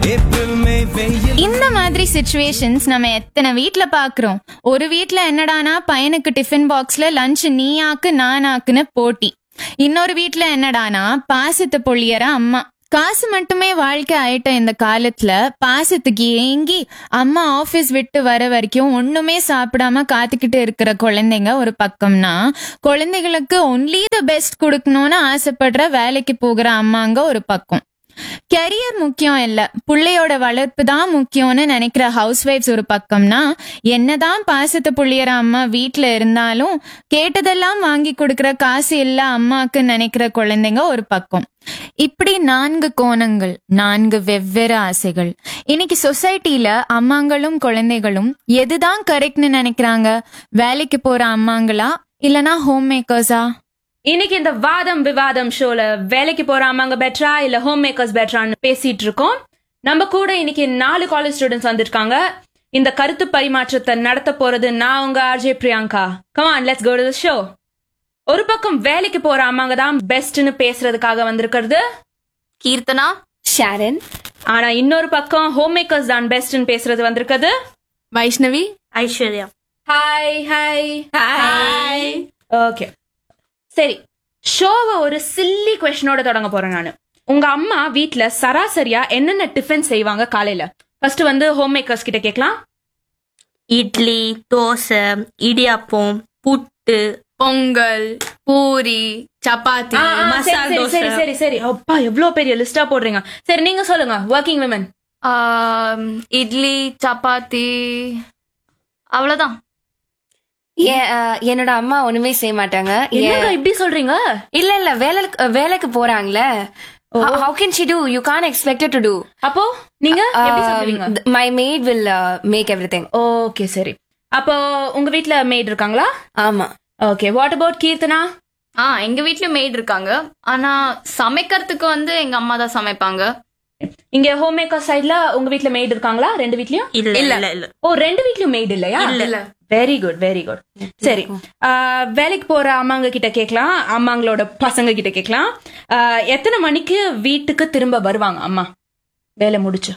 April May வெயில் இந்த மாதிரி சுச்சுவேஷன்ஸ் நம்ம எத்தனை வீட்ல பாக்குறோம் ஒரு வீட்ல என்னடானா பையனுக்கு டிஃபன் பாக்ஸ்ல லஞ்ச் நீ ஆக்கு நான் ஆக்குன்னு போட்டி இன்னொரு வீட்ல என்னடானா பாசத்தை பொழியற அம்மா காசு மட்டுமே வாழ்க்கை ஆயிட்ட இந்த காலத்துல பாசத்துக்கு ஏங்கி அம்மா ஆபீஸ் விட்டு வர வரைக்கும் ஒண்ணுமே சாப்பிடாம காத்துக்கிட்டு இருக்கிற குழந்தைங்க ஒரு பக்கம்னா குழந்தைகளுக்கு ஒன்லி த பெஸ்ட் கொடுக்கணும்னு ஆசைப்படுற வேலைக்கு போகிற அம்மாங்க ஒரு பக்கம் கெரியர் முக்கியம் இல்ல புள்ளையோட வளர்ப்பு தான் முக்கியம்னு நினைக்கிற ஹவுஸ் ஒய்ஃப்ஸ் ஒரு பக்கம்னா என்னதான் பாசத்தை புள்ளியற அம்மா வீட்ல இருந்தாலும் கேட்டதெல்லாம் வாங்கி கொடுக்கற காசு இல்ல அம்மாக்கு நினைக்கிற குழந்தைங்க ஒரு பக்கம் இப்படி நான்கு கோணங்கள் நான்கு வெவ்வேறு ஆசைகள் இன்னைக்கு சொசைட்டில அம்மாங்களும் குழந்தைகளும் எதுதான் கரெக்ட்னு நினைக்கிறாங்க வேலைக்கு போற அம்மாங்களா இல்லனா ஹோம் மேக்கர்ஸா இன்னைக்கு இந்த வாதம் விவாதம் ஷோல வேலைக்கு போற அம்மாங்க பெட்டரா இல்ல ஹோம் மேக்கர்ஸ் பெட்டரான்னு பேசிட்டு இருக்கோம் நம்ம கூட இன்னைக்கு நாலு காலேஜ் ஸ்டூடெண்ட்ஸ் வந்திருக்காங்க இந்த கருத்து பரிமாற்றத்தை நடத்த போறது நான் உங்க RJ Priyanka come on let's go to show ஒரு பக்கம் வேலைக்கு போற அம்மாங்க தான் பெஸ்ட்னு பேசுறதுக்காக வந்திருக்கிறது கீர்த்தனா ஷாரன் ஆனா இன்னொரு பக்கம் ஹோம் மேக்கர்ஸ் தான் பெஸ்ட்னு பேசுறது வந்திருக்கிறது Vaishnavi Aishwarya hi hi hi okay சரி ஷோவை ஒரு சில்லி கொஸ்டினோட தொடங்க போறேன் நான் உங்க அம்மா வீட்ல சராசரியா என்னென்ன டிஃபன் செய்வாங்க காலையில ஃபர்ஸ்ட் வந்து ஹோம் மேக்கர்ஸ் கிட்ட கேட்கலாம் இட்லி தோசை இடியாப்பம் புட்டு பொங்கல் பூரி சப்பாத்தி ஆ, ஆ, சரி, மசால் சரி, தோசை. சரி சரி சரி அப்பா எவ்வளவு பெரிய லிஸ்டா போடுறீங்க சரி நீங்க சொல்லுங்க ஒர்க்கிங் விமன் ஆம், இட்லி சப்பாத்தி அவ்வளவுதான் ஏ- அஹ், என்னோட அம்மா ஒண்ணுமே செய்ய மாட்டாங்க என்னங்க ஏ- இப்படி சொல்றீங்க இல்ல இல்ல வேலைக்கு வேலைக்கு போறாங்களே how can she do you can expected to do அப்போ நீங்க எப்படி சாப்பிடுவீங்க my maid will make everything okay சரி அப்போ உங்க வீட்ல மேட் இருக்காங்களா ஆமா ஓகே வாட் அபவுட் கீர்த்தனா ஆ எங்க வீட்லயும் மெய்ட் இருக்காங்க ஆனா சமைக்கிறதுக்கு வந்து எங்க அம்மா தான் சமைப்பாங்க இங்க ஹோம் மேக்கர் சைடுல உங்க வீட்ல மெய்ட் இருக்காங்களா ரெண்டு வீட்லயும் இல்ல இல்ல இல்ல ஓ ரெண்டு வீட்லயும் மெய்ட் இல்லையா இல்ல வெரி குட் வெரி குட் சரி ஆஹ், வேலைக்கு போற அம்மாங்க கிட்ட கேட்கலாம் அம்மாங்களோட பசங்க கிட்ட கேட்கலாம் ஆஹ், எத்தனை மணிக்கு வீட்டுக்கு திரும்ப வருவாங்க அம்மா வேலை முடிச்சு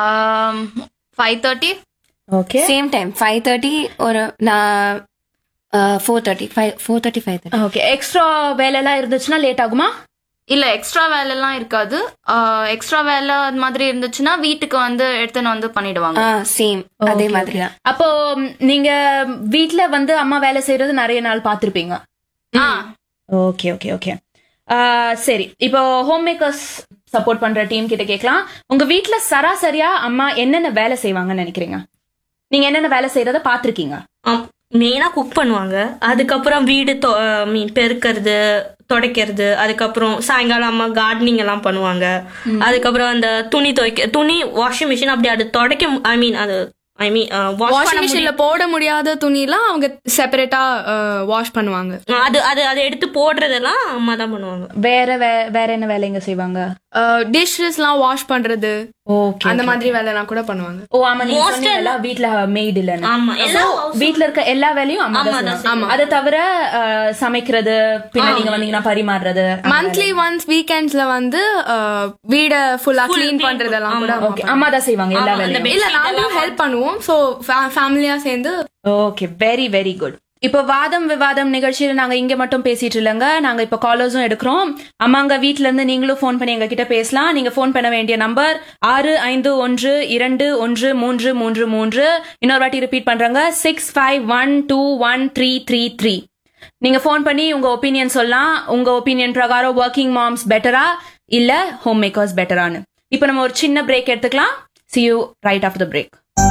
five thirty okay same time five thirty ஒரு நான் four thirty five four thirty five thirty okay extra வேலை எல்லாம் இருந்துச்சுன்னா லேட் ஆகுமா இல்ல எக்ஸ்ட்ரா வேலை எல்லாம் இருக்காது எக்ஸ்ட்ரா வேலை அது மாதிரி இருந்துச்சுன்னா வீட்டுக்கு வந்து எடுத்துன்னு வந்து பண்ணிடுவாங்க ஆ சேம் அதே மாதிரி தான் அப்போ ம், நீங்க வீட்ல வந்து அம்மா வேலை செய்யறது நிறைய நாள் பார்த்திருப்பீங்க ஆ ஓகே ஓகே ஓகே சரி இப்போ ஹோம் மேக்கர்ஸ் சப்போர்ட் பண்ற டீம் கிட்ட கேட்கலாம் உங்க வீட்ல சராசரியா அம்மா என்னென்ன வேலை செய்வாங்கன்னு நினைக்கிறீங்க நீங்க என்னென்ன வேலை செய்யறத பாத்திருக்கீங்க மெயினா குக் பண்ணுவாங்க அதுக்கப்புறம் வீடு மீன் பெருக்கிறது துடைக்கிறது அதுக்கப்புறம் சாயங்காலம் அம்மா கார்டனிங் எல்லாம் பண்ணுவாங்க அதுக்கப்புறம் அந்த துணி துவைக்க துணி வாஷிங் மிஷின் அப்படி அது துடைக்க ஐ மீன் அது ஐ மீன் வாஷ் வாஷிங் மிஷின்ல போட முடியாத துணிலாம் அவங்க செப்பரேட்டா வாஷ் பண்ணுவாங்க அது அது அதை எடுத்து போடுறதெல்லாம் அம்மா தான் பண்ணுவாங்க வேற வே- வேற என்ன வேலைங்க செய்வாங்க டிஷ்ஷஸ்லாம் வாஷ் பண்றது ஓகே அந்த மாதிரி வேலைலாம் கூட பண்ணுவாங்க ஓ ஆமா நீங்க சொன்னீங்கல்ல வீட்ல மெய்ட் இல்லன்னு ஆமா எல்லா So, வீட்ல இருக்க எல்லா வேலையும் அம்மா தான் அம்மா தான் செய்வாங்க. அதை தவிர அஹ், சமைக்கிறது பின்ன நீங்க வந்தீங்கன்னா பரிமாறுறது மந்த்லி ஒன்ஸ் வீக்கெண்ட்ஸ்ல வந்து அஹ், வீட ஃபுல்லா க்ளீன் பண்றதெல்லாம் கூட அம்மா ஓகே அம்மா தான் செய்வாங்க எல்லா ஆமா, அந்த வேலையும் இல்ல நாங்களும் ஹெல்ப் பண்ணுவோம் சோ ஃபேமிலியா சேர்ந்து ஓகே வெரி வெரி குட் இப்போ வாதம் விவாதம் நிகழ்ச்சியில நாங்க இங்க மட்டும் பேசிட்டு இல்லைங்க நாங்க இப்போ காலர்ஸும் எடுக்கிறோம் அம்மாங்க வீட்ல இருந்து நீங்களும் ஃபோன் பண்ணி எங்க கிட்ட பேசலாம் நீங்க ஃபோன் பண்ண வேண்டிய நம்பர் ஆறு ஐந்து ஒன்று இரண்டு ஒன்று மூன்று மூன்று மூன்று இன்னொரு வாட்டி ரிப்பீட் பண்றாங்க six five one two one three three three நீங்க ஃபோன் பண்ணி உங்க ஒப்பீனியன் சொல்லலாம் உங்க ஒப்பீனியன் பிரகாரம் ஒர்க்கிங் மாம்ஸ் பெட்டரா இல்ல ஹோம் மேக்கர்ஸ் பெட்டரான்னு இப்போ நம்ம ஒரு சின்ன பிரேக் எடுத்துக்கலாம் see you right of the break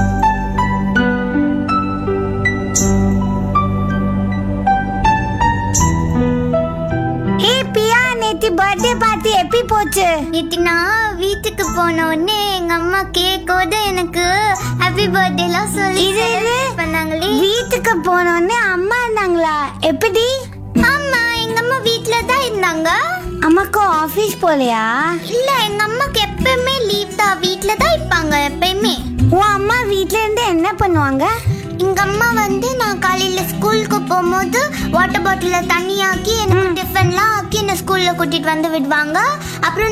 hey பியா நேத்தி பர்த்டே பார்ட்டி எப்படி போச்சு நேற்று நான் வீட்டுக்கு போன உடனே எங்க அம்மா கேட்கோது எனக்கு ஹாப்பி பர்த்டேலாம் சொல்லி இது இது? celebrate பண்ணாங்களே வீட்டுக்கு போன உடனே அம்மா இருந்தாங்களா எப்படி ஆமா எங்க அம்மா வீட்ல தான் இருந்தாங்க அம்மாக்கு ஆபீஸ் போலையா இல்ல எங்க அம்மாக்கு எப்பவுமே லீவ் தான் வீட்ல தான் இருப்பாங்க எப்பயுமே உன் அம்மா வீட்ல இருந்து என்ன பண்ணுவாங்க எங்க அம்மா வந்து நான் காலையில ஸ்கூலுக்கு போகும்போது வாட்டர் பாட்டில தண்ணி ஆக்கி எனக்கு டிஃபன்லாம் ஆக்கி என்ன ஸ்கூல்ல கூட்டிட்டு வந்து விடுவாங்க அப்புறம்